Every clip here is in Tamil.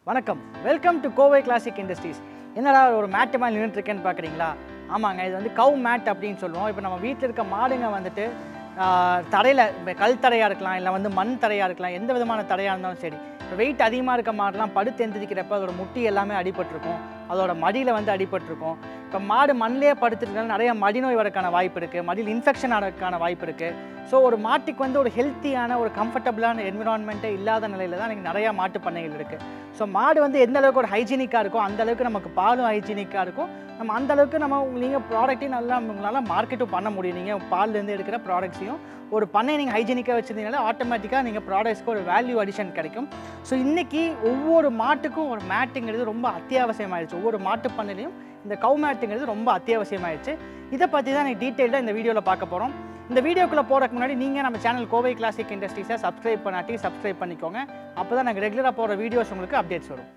வணக்கம் welcome to Kovai classic industries என்னடா ஒரு மேட்டு மேலே நின்றுட்டு இருக்கேன்னு பார்க்குறீங்களா ஆமாங்க இது வந்து கவு மேட் அப்படின்னு சொல்லுவோம் இப்போ நம்ம வீட்டில் இருக்க மாடுங்க வந்துட்டு தரையில் இப்போ கல் தரையாக இருக்கலாம் இல்லை வந்து மண் தரையாக இருக்கலாம் எந்த விதமான தரையாக இருந்தாலும் சரி இப்போ வெயிட் அதிகமாக இருக்க மாடெலாம் படுத்து எந்திரிக்கிறப்ப அதோட முட்டி எல்லாமே அடிபட்டிருக்கும் அதோட மடியில் வந்து அடிபட்டிருக்கும் இப்போ மாடு மண்ணிலே படுத்துருக்கனால நிறைய மடி நோய் வரக்கான வாய்ப்பு இருக்குது மடியில் இன்ஃபெக்ஷன் ஆகிறதுக்கான வாய்ப்பு இருக்குது ஸோ ஒரு மாட்டுக்கு வந்து ஒரு ஹெல்த்தியான ஒரு கம்ஃபர்டபுளான என்விரான்மெண்ட்டே இல்லாத நிலையில தான் எனக்கு நிறையா மாட்டு பண்ணைகள் இருக்குது ஸோ மாடு வந்து எந்த அளவுக்கு ஒரு ஹைஜீனிக்காக இருக்கும் அந்த அளவுக்கு நமக்கு பாலும் ஹைஜீனிக்காக இருக்கும் நம்ம அந்த அளவுக்கு நம்ம நீங்கள் ப்ராடக்ட்டையும் நல்லா உங்களால் மார்க்கெட்டும் பண்ண முடியும் நீங்கள் பால்லேருந்து எடுக்கிற ப்ராடக்ட்ஸையும் ஒரு பண்ணை நீங்கள் ஹைஜீனிக்காக வச்சிருந்தீங்கனால ஆட்டோமேட்டிக்காக நீங்கள் ப்ராடக்ட்ஸ்க்கு ஒரு வேல்யூ அடிஷன் கிடைக்கும் ஸோ இன்றைக்கி ஒவ்வொரு மாட்டுக்கும் ஒரு மேட்டுங்கிறது ரொம்ப அத்தியாவசியமாயிடுச்சு ஒவ்வொரு மாட்டு பண்ணையிலையும் இந்த கவு மேட்டுங்கிறது ரொம்ப அத்தியாவசியமாயிடுச்சு இதை பற்றி தான் எனக்கு டீட்டெயிலாக இந்த வீடியோவில் பார்க்க போகிறோம் இந்த வீடியோக்குள்ளே போகிறதுக்கு முன்னாடி நீங்கள் நம்ம சேனல் கோவை கிளாசிக் இண்டஸ்ட்ரீஸை சப்ஸ்கிரைப் பண்ணாட்டி சப்ஸ்கிரைப் பண்ணிக்கோங்க அப்போ தான் நாங்கள் ரெகுலராக போகிற வீடியோஸ் உங்களுக்கு அப்டேட்ஸ் வரும்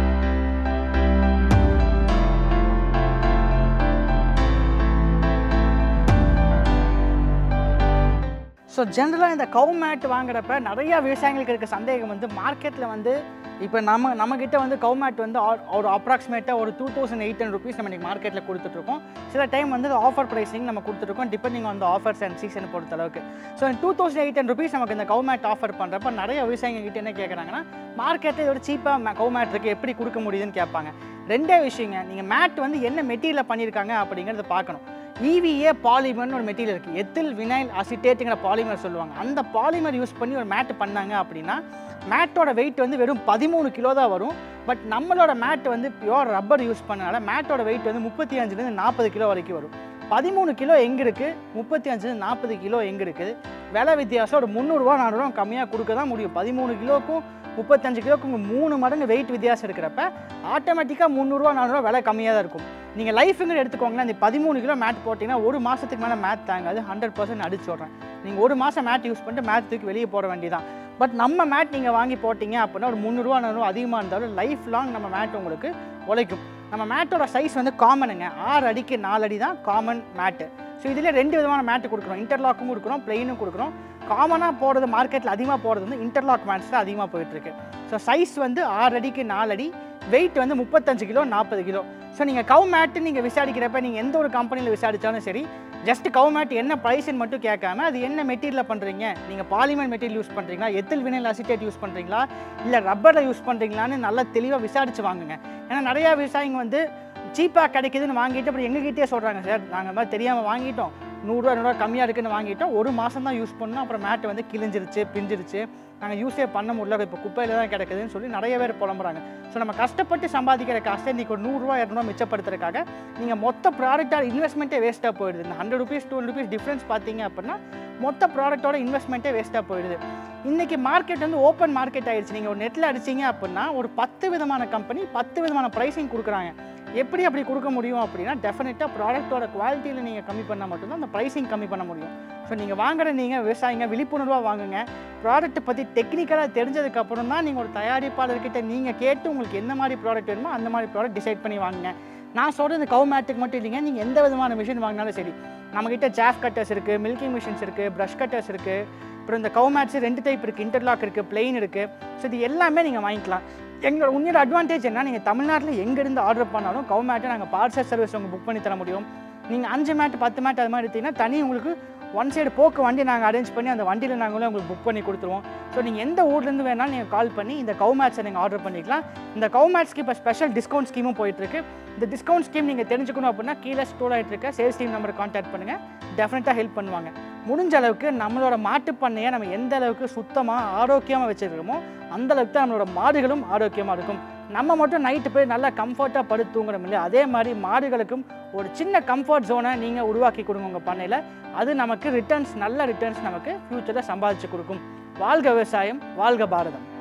ஸோ ஜென்ரலாக இந்த கவு மேட் வாங்குறப்ப நிறையா விவசாயிகளுக்கு இருக்க சந்தேகம் வந்து மார்க்கெட்டில் வந்து இப்போ நம்ம நம்மக்கிட்ட வந்து கவு மேட் வந்து ஆ- ஒரு அப்ராக்சிமேட்டாக ஒரு two thousand eight hundred rupees நம்ம இன்றைக்கி மார்க்கெட்டில் கொடுத்துட்ருக்கோம் சில டைம் வந்து ஆஃபர் ப்ரைஸிங் நம்ம கொடுத்துருக்கோம் depending on the offers and season பொறுத்த அளவுக்கு so two thousand eight hundred rupees நமக்கு இந்த கவு மேட் ஆஃபர் பண்ணுறப்ப நிறைய விவசாயிங்க கிட்ட என்ன கேட்குறாங்கன்னா மார்க்கெட்டில் இதோட சீப்பாக கவு மேட் இருக்குது எப்படி கொடுக்க முடியுதுன்னு கேட்பாங்க ரெண்டே விஷயங்க நீங்கள் மேட் வந்து என்ன மெட்டீரியல் பண்ணியிருக்காங்க அப்படிங்கிறத பார்க்கணும் EVA பாலிமர்னு ஒரு மெட்டீரியல் இருக்குது எத்தில் வினைல் அசிட்டேட்டுங்கிற பாலிமர் சொல்லுவாங்க அந்த பாலிமர் யூஸ் பண்ணி ஒரு மேட் பண்ணாங்க அப்படின்னா மேட்டோட வெயிட் வந்து வெறும் பதிமூணு கிலோ தான் வரும் பட் நம்மளோட மேட் வந்து பியோர் ரப்பர் யூஸ் பண்ணனால மேட்டோட வெயிட் வந்து முப்பத்தி அஞ்சுலேருந்து நாற்பது கிலோ வரைக்கும் வரும் பதிமூணு கிலோ எங்கே இருக்குது முப்பத்தி அஞ்சுலேருந்து நாற்பது கிலோ எங்கே இருக்குது விலை வித்தியாசம் ஒரு முந்நூறுரூவா நானூறுவா கம்மியாக கொடுக்க தான் முடியும் பதிமூணு கிலோக்கும் முப்பத்தஞ்சு கிலோக்கும் மூணு மடங்கு வெயிட் வித்தியாசம் இருக்கிறப்ப ஆட்டோமேட்டிக்காக முந்நூறுரூவா நானூறுவா விலை கம்மியாக தான் இருக்கும் நீங்கள் லைஃபுங்கிற எடுத்துக்கோங்களேன் இந்த பதிமூணு கிலோ மேட் போட்டிங்கன்னா ஒரு மாதத்துக்கு மேலே மேட் தாங்காது ஹண்ட்ரட் பர்சன்ட் அடிச்சு சொல்கிறேன் நீங்கள் ஒரு மாதம் மேட் யூஸ் பண்ணிட்டு மேட் தூக்கி வெளியே போட வேண்டியதான் பட் நம்ம மேட் நீங்கள் வாங்கி போட்டிங்க அப்படின்னா ஒரு முந்நூறுரூவா நானூறுவா அதிகமாக இருந்தாலும் லைஃப் லாங் நம்ம மேட் உங்களுக்கு உழைக்கும் நம்ம மேட்டோட சைஸ் வந்து காமனுங்க ஆறு அடிக்கு நாலு அடி தான் காமன் மேட்டு ஸோ இதில் ரெண்டு விதமான மேட்டு கொடுக்குறோம் இன்டர்லாக்கும் கொடுக்குறோம் பிளெயினும் கொடுக்குறோம் காமனாக போகிறது மார்க்கெட்டில் அதிகமாக போகிறது வந்து இன்டர்லாக் மேட்ஸ் தான் அதிகமாக போயிட்டுருக்கு ஸோ சைஸ் வந்து ஆறு அடிக்கு நாலு அடி வெயிட் வந்து முப்பத்தஞ்சு கிலோ நாற்பது கிலோ ஸோ நீங்கள் கவு மேட்டு நீங்கள் விசாரிக்கிறப்ப நீங்கள் எந்த ஒரு கம்பெனியில் விசாரித்தாலும் சரி ஜஸ்ட் கவு மேட் என்ன ப்ரைஸ்ன்னு மட்டும் கேட்காம அது என்ன மெட்டீரியல் பண்ணுறீங்க நீங்கள் பாலிமர் மெட்டீரியல் யூஸ் பண்ணுறீங்களா எத்தில் வினைல் அசிட்டேட் யூஸ் பண்ணுறீங்களா இல்லை ரப்பரில் யூஸ் பண்ணுறீங்களான்னு நல்லா தெளிவாக விசாரித்து வாங்குங்க ஏன்னா நிறையா விவசாயிங்க வந்து சீப்பாக கிடைக்குதுன்னு வாங்கிட்டு அப்புறம் எங்ககிட்டயே சொல்கிறாங்க சார் நாங்கள் மாதிரி தெரியாமல் வாங்கிட்டோம் நூறுரூவா நூறுரூவா கம்மியாக இருக்குன்னு வாங்கிட்டோம் ஒரு மாதம் தான் யூஸ் பண்ணோம் அப்புறம் மேட்டு வந்து கிழிஞ்சிருச்சு பிஞ்சிருச்சு நாங்கள் யூஸே பண்ண முடியல இப்போ குப்பையில் தான் கிடக்குதுன்னு சொல்லி நிறைய பேர் புலம்புறாங்க ஸோ நம்ம கஷ்டப்பட்டு சம்பாதிக்கிற காசை இன்றைக்கி ஒரு நூறுரூவா இரநூறுவா மிச்சப்படுத்துறதுக்காக நீங்கள் மொத்த ப்ராடக்டாக இன்வெஸ்ட்மெண்ட்டே வேஸ்ட்டாக போயிடுது இந்த hundred rupees two rupees difference பார்த்தீங்க அப்படின்னா மொத்த ப்ராடக்ட்டோட இன்வெஸ்ட்மெண்ட்டே வேஸ்ட்டாக போயிடுது இன்றைக்கி மார்க்கெட் வந்து ஓப்பன் மார்க்கெட் ஆயிடுச்சு நீங்கள் ஒரு நெட்டில் அடிச்சீங்க அப்படின்னா ஒரு பத்து விதமான கம்பெனி பத்து விதமான ப்ரைஸிங் கொடுக்குறாங்க எப்படி அப்படி கொடுக்க முடியும் அப்படின்னா டெஃபினட்டாக ப்ராடக்ட்டோட குவாலிட்டியில் நீங்கள் கம்மி பண்ணால் மட்டும்தான் அந்த ப்ரைஸிங் கம்மி பண்ண முடியும் ஸோ நீங்கள் வாங்குற நீங்கள் விவசாயிங்க விழிப்புணர்வாக வாங்குங்க ப்ராடக்ட்டை பற்றி டெக்னிக்கலாக தெரிஞ்சதுக்கப்புறம் தான் நீங்கள் ஒரு தயாரிப்பாளர்கிட்ட நீங்கள் கேட்டு உங்களுக்கு எந்த மாதிரி ப்ராடக்ட் வேணுமோ அந்த மாதிரி ப்ராடக்ட் டிசைட் பண்ணி வாங்குங்க நான் சொல்கிறது இந்த கவு மேட்டுக்கு மட்டும் இல்லைங்க நீங்கள் எந்த விதமான மிஷின் வாங்கினாலும் சரி நம்மக்கிட்ட ஜாஃப் கட்டர்ஸ் இருக்குது மில்கிங் மிஷின்ஸ் இருக்குது ப்ரஷ் கட்டர்ஸ் இருக்குது அப்புறம் இந்த கவு மேட்ஸ் ரெண்டு டைப் இருக்குது இன்டர்லாக் இருக்குது பிளெயின் இருக்குது ஸோ இது எல்லாமே நீங்கள் வாங்கிக்கலாம் எங்களோட உன்னோட அட்வான்டேஜ் என்ன நீங்கள் தமிழ்நாட்டில் எங்கேருந்து ஆர்டர் பண்ணாலும் கவு மேட்டை நாங்கள் பார்சல் சர்வீஸ் உங்களுக்கு புக் பண்ணி தர முடியும் நீங்கள் அஞ்சு மேட் பத்து மேட் அது மாதிரி எடுத்தீங்கன்னா தனி உங்களுக்கு ஒன் சைடு போக்கு வண்டி நாங்கள் அரேஞ்ச் பண்ணி அந்த வண்டியில் நாங்களே உங்களுக்கு புக் பண்ணி கொடுத்துருவோம் ஸோ நீங்கள் எந்த ஊர்லேருந்து வேணாலும் நீங்கள் கால் பண்ணி இந்த கவு மேட்ஸை நீங்கள் ஆர்டர் பண்ணிக்கலாம் இந்த கவு மேட்ஸ்க்கு இப்போ ஸ்பெஷல் டிஸ்கவுண்ட் ஸ்கீமும் போயிட்டுருக்கு இந்த டிஸ்கவுண்ட் ஸ்கீம் நீங்கள் தெரிஞ்சுக்கணும் அப்படின்னா கீழே ஸ்டோர் ஆகிட்டு இருக்க சேல்ஸ் டீம் நம்பரை கான்டாக்ட் பண்ணுங்கள் டெஃபினட்டாக ஹெல்ப் பண்ணுவாங்க முடிஞ்ச அளவுக்கு நம்மளோட மாட்டுப் பண்ணையை நம்ம எந்த அளவுக்கு சுத்தமாக ஆரோக்கியமாக வச்சுருக்கோமோ அந்த அளவுக்கு தான் நம்மளோட மாடுகளும் ஆரோக்கியமாக இருக்கும் நம்ம மட்டும் நைட்டு போய் நல்லா கம்ஃபர்ட்டாக படுத்து தூங்குறோம் இல்லையா அதே மாதிரி மாடுகளுக்கும் ஒரு சின்ன கம்ஃபர்ட் ஜோனை நீங்கள் உருவாக்கி கொடுங்க உங்கள் பண்ணையில் அது நமக்கு ரிட்டர்ன்ஸ் நல்ல ரிட்டர்ன்ஸ் நமக்கு ஃப்யூச்சரில் சம்பாதிச்சு கொடுக்கும் வாழ்க விவசாயம் வாழ்க பாரதம்